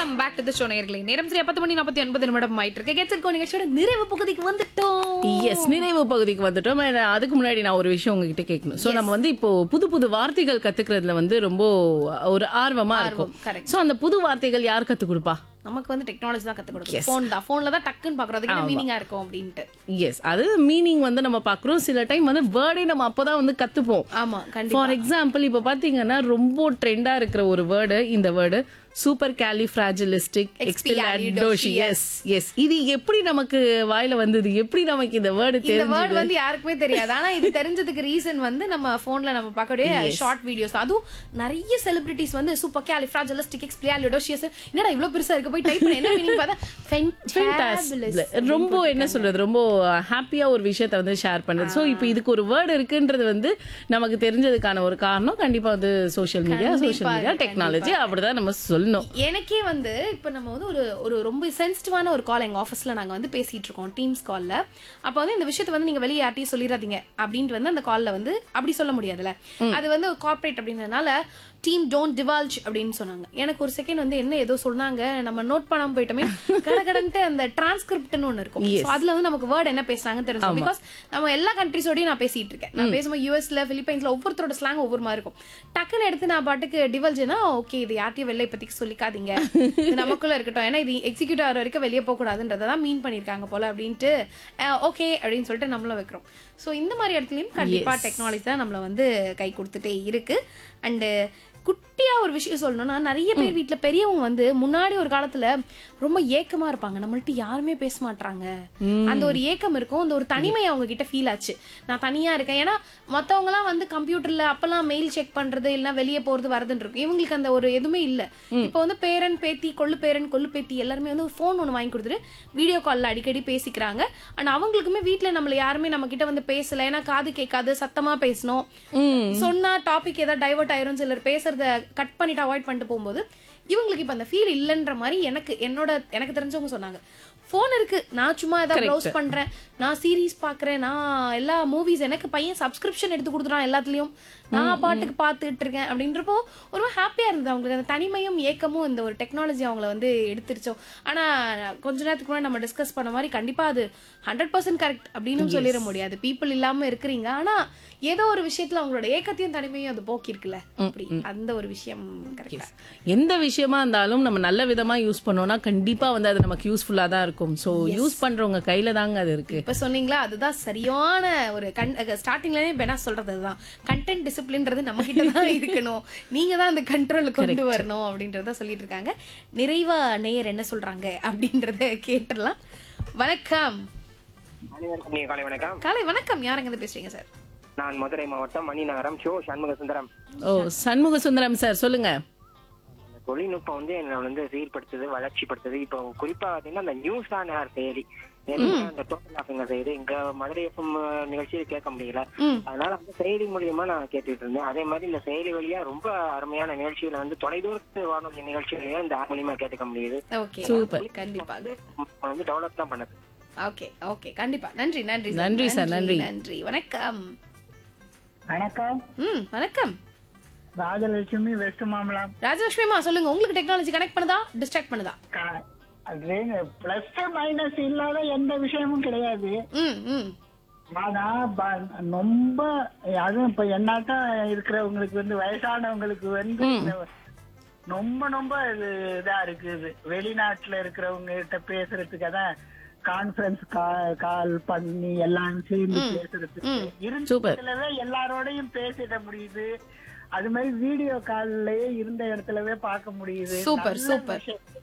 Welcome back to the show நேயர்களே நேரம் சரியா பத்து மணி நாற்பத்தி ஒன்பது நிமிடம் ஆயிட்டு இருக்கு கெட்ஸ் இருக்கோ நிகழ்ச்சியோட நிறைவு பகுதிக்கு வந்துட்டோம் எஸ் நிறைவு பகுதிக்கு வந்துட்டோம் And அதுக்கு முன்னாடி நான் ஒரு விஷயம் உங்ககிட்ட கேட்கணும் சோ நம்ம வந்து இப்போ புது புது வார்த்தைகள் கத்துக்கிறதுல வந்து ரொம்ப ஒரு ஆர்வமா இருக்கும் correct. சோ அந்த புது வார்த்தைகள் யார் கத்து கொடுப்பா நமக்கு வந்து டெக்னாலஜி தான் கத்து கொடுக்கும் போன் தான் போன்ல தான் டக்குன்னு பாக்குறோம் அதுக்கு என்ன மீனிங்கா இருக்கும் அப்படின்ட்டு எஸ் அது மீனிங் வந்து நம்ம பாக்குறோம் சில டைம் வந்து வேர்டே நம்ம அப்பதான் வந்து கத்துப்போம் ஆமா கண்டிப்பா ஃபார் எக்ஸாம்பிள் இப்போ பாத்தீங்கன்னா ரொம்ப ட்ரெண்டா இருக்கிற ஒரு வேர்டு இந்த word supercalifragilisticexpialidocious yes இது எப்படி நமக்கு வாயில வந்தது எப்படி நமக்கு இந்த வேர்டு இந்த தெரிஞ்சது வேர்ட் வந்து யாருக்குமே தெரியாது ஆனா இது தெரிஞ்சதுக்கு ரீசன் வந்து நம்ம போன்ல நம்ம பார்க்கக்கூடிய ஷார்ட் வீடியோஸ் அதுவும் நிறைய செலிபிரிட்டிஸ் வந்து சூப்பர் கேலிஃப்ராஜிலிஸ்டிக் எக்ஸ்பிலாலிடோஷியஸ் என்னடா இவ்ளோ பெருசா இருக்கு போய் டைப் பண்ண என்ன மீனிங் பார்த்தா fantabulous. ரொம்ப என்ன சொல்றது ரொம்ப ஹாப்பியா ஒரு விஷயத்த வந்து ஷேர் பண்ணுது சோ இப்போ இதுக்கு ஒரு வேர்டு இருக்குன்றது வந்து நமக்கு தெரிஞ்சதுக்கான ஒரு காரணம் கண்டிப்பா வந்து social media social media technology அப்படிதான் நம்ம சொல்லணும் எனக்கே வந்து இப்ப நம்ம வந்து ஒரு ஒரு ரொம்ப சென்சிட்டிவான ஒரு கால் எங்க ஆஃபீஸ்ல நாங்க வந்து பேசிட்டு இருக்கோம் டீம்ஸ் கால்ல அப்ப வந்து இந்த விஷயத்தை வந்து நீங்க வெளியே யார்ட்டையும் சொல்லிடாதீங்க அப்படின்ட்டு வந்து அந்த கால்ல வந்து அப்படி சொல்ல முடியாதுல்ல அது வந்து கார்ப்பரேட் அப்படின்றதுனால டீம் டோன்ட் டிவால்ஜ் அப்படின்னு சொன்னாங்க எனக்கு ஒரு செகண்ட் வந்து என்ன ஏதோ சொன்னாங்க நம்ம நோட் பண்ணாம போயிட்டோமே கடகடன்ட்டு அந்த டிரான்ஸ்கிரிப்ட்னு ஒண்ணு இருக்கும் So அதுல வந்து நமக்கு வேர்ட் என்ன பேசுறாங்கன்னு தெரிஞ்சோம் பிகாஸ் நம்ம எல்லா கண்ட்ரிஸோடயும் நான் பேசிட்டு இருக்கேன் நான் பேசும்போது யூஎஸ்ல பிலிப்பைன்ஸ்ல ஒவ்வொருத்தரோட ஸ்லாங் ஒவ்வொரு மாதிரி இருக்கும் டக்குன்னு எடுத்து நான் பாட்டுக்கு டிவல்ஜ்னா ஓகே இது யார்ட்டையும் வெளில இப்போதைக்கு சொல்லிக்காதீங்க இது நமக்குள்ள இருக்கட்டும் ஏன்னா இது எக்ஸிக்யூட் ஆகிற வரைக்கும் வெளியே போக கூடாதுன்றதை தான் மீன் பண்ணிருக்காங்க போல அப்படின்ட்டு ஓகே அப்படின்னு சொல்லிட்டு நம்மளும் வைக்கிறோம் ஸோ இந்த மாதிரி இடத்துலயும் கண்டிப்பா டெக்னாலஜி தான் நம்மள வந்து கை கொடுத்துட்டே இருக்கு அண்டு குட்டியா ஒரு விஷயம் சொல்லணும்னா நிறைய பேர் வீட்ல பெரியவங்க வந்து முன்னாடி ஒரு காலத்துல ரொம்ப ஏக்கமா இருப்பாங்க நம்மள்ட்ட யாருமே பேச மாட்டாங்க அந்த ஒரு ஏக்கம் இருக்கும் அந்த ஒரு தனிமை அவங்க கிட்ட ஃபீல் ஆச்சு நான் தனியா இருக்கேன் ஏன்னா மத்தவங்க எல்லாம் வந்து கம்ப்யூட்டர்ல அப்பெல்லாம் மெயில் செக் பண்றது இல்லைன்னா வெளியே போறது வரதுன்னு இருக்கும் இவங்களுக்கு அந்த ஒரு எதுவுமே இல்ல இப்போ வந்து பேரன் பேத்தி கொள்ளு பேரன் கொள்ளு பேத்தி எல்லாருமே வந்து ஒரு ஃபோன் ஒன்று வாங்கி கொடுத்துட்டு வீடியோ கால்ல அடிக்கடி பேசிக்கிறாங்க அண்ட் அவங்களுக்குமே வீட்ல நம்மள யாருமே நம்ம கிட்ட வந்து பேசல ஏன்னா காது கேட்காது சத்தமா பேசணும் சொன்னா டாபிக் ஏதாவது டைவர்ட் ஆயிரும் சிலர் பேசுறத கட் பண்ணிட்டு அவாய்ட் பண்ணிட்டு போகும்போது இவங்களுக்கு இப்ப அந்த ஃபீல் இல்லைன்ற மாதிரி எனக்கு என்னோட எனக்கு தெரிஞ்சவங்க சொன்னாங்க ஃபோன் இருக்கு நான் சும்மா ஏதாவது ப்ரௌஸ் பண்றேன் நான் சீரீஸ் பாக்குறேன் நான் எல்லா மூவிஸ் எனக்கு பையன் சப்ஸ்கிரிப்ஷன் எடுத்து கொடுத்துறான் எல்லாத்துலயும் நான் பாட்டுக்கு பார்த்துட்டு இருக்கேன் அப்படின்றப்போ ஒரு ஹாப்பியா இருந்தது அவங்களுக்கு அந்த தனிமையும் ஏக்கமும் இந்த ஒரு டெக்னாலஜி அவங்கள வந்து எடுத்துருச்சோ ஆனா கொஞ்ச நேரத்துக்கு முன்னாடி நம்ம டிஸ்கஸ் பண்ண மாதிரி கண்டிப்பா அது ஹண்ட்ரட் பர்சன்ட் கரெக்ட் அப்படின்னு சொல்லிட முடியாது பீப்புள் இல்லாம இருக்கிறீங்க ஆனா ஏதோ ஒரு விஷயத்துல அவங்களோட ஏக்கத்தையும் தனிமையும் அது போக்கி இருக்குல்ல அப்படி அந்த ஒரு விஷயம் கரெக்டா எந்த விஷயமா இருந்தாலும் நம்ம நல்ல விதமா யூஸ் பண்ணோம்னா கண்டிப்பா வந்து அது நமக்கு யூஸ்ஃபுல்லா தான் இருக்கும் சோ யூஸ் பண்றவங்க கையில தாங்க அது இருக்கு இப்ப சொன்னீங்களா அதுதான் சரியான ஒரு கண் ஸ்டார்டிங்லயே பெனா சொல்றது அதுதான் கண்டென்ட் டிசிப்ளின்றது நம்ம கிட்ட தான் இருக்கணும் நீங்க தான் அந்த கண்ட்ரோல் கொண்டு வரணும் அப்படின்றத சொல்லிட்டு இருக்காங்க நிறைவா நேயர் என்ன சொல்றாங்க அப்படின்றத கேட்டுடலாம் வணக்கம் அனைவருக்கும் இனிய காலை வணக்கம் காலை வணக்கம் யாருங்க இருந்து பேசுறீங்க சார் நான் மதுரை மாவட்டம் மணிநகரம் ஷோ சண்முக சுந்தரம் ஓ சண்முக சுந்தரம் சார் சொல்லுங்க இந்த தொழில்நுட்பம் வந்து என்னை வந்து சீர்படுத்துது வளர்ச்சிப்படுத்துது இப்போ குறிப்பா பாத்தீங்கன்னா அந்த நியூஸ் ஆன் ஏர் செயலி ஏன்னா இந்த டோட்டல் ஆஃப் எங்க செய்யுது இங்க மதுரை எஃப்எம் நிகழ்ச்சியை கேட்க முடியல ம். அதனால அந்த செயலி மூலியமா நான் கேட்டுட்டு இருந்தேன் அதே மாதிரி இந்த செயலி வழியா ரொம்ப அருமையான நிகழ்ச்சிகளை வந்து தொலைதூரத்து வானொலி நிகழ்ச்சிகளையும் இந்த ஆப் மூலியமா கேட்டுக்க முடியுது ஓகே Super. கண்டிப்பா இப்போ வந்து டெவலப் தான் பண்ணுது ஓகே ஓகே கண்டிப்பா நன்றி நன்றி sir. நன்றி sir, நன்றி. நன்றி வணக்கம் வணக்கம் ம் வணக்கம் ராஜலட்சுமி வெஸ்ட் மாமலாம் ராஜலட்சுமிமா சொல்லுங்க உங்களுக்கு டெக்னாலஜி கனெக்ட் பண்ணுதா டிஸ்ட்ராக்ட் பண்ணுதா பிளஸ் மைனஸ் இல்லாத எந்த விஷயமும் கிடையாது ம் ம் ஆனா ப- ரொம்ப அதுவும் இப்ப என்னாட்டம் இருக்கிறவங்களுக்கு வந்து வயசானவங்களுக்கு வந்து இந்த ரொம்ப ரொம்ப இது இதா இருக்குது வெளிநாட்டுல இருக்கிறவங்க கிட்ட பேசுறதுக்கு அதான் கான்ஃபரன்ஸ் கால் பண்ணி எல்லாம் சேர்ந்து பேசுறதுக்கு இருந்ததுலவே எல்லாரோடையும் பேசிட முடியுது அது மாதிரி வீடியோ கால்லயே இருந்த இடத்துலவே பார்க்க முடியுது Super, நல்ல super. விஷயம்.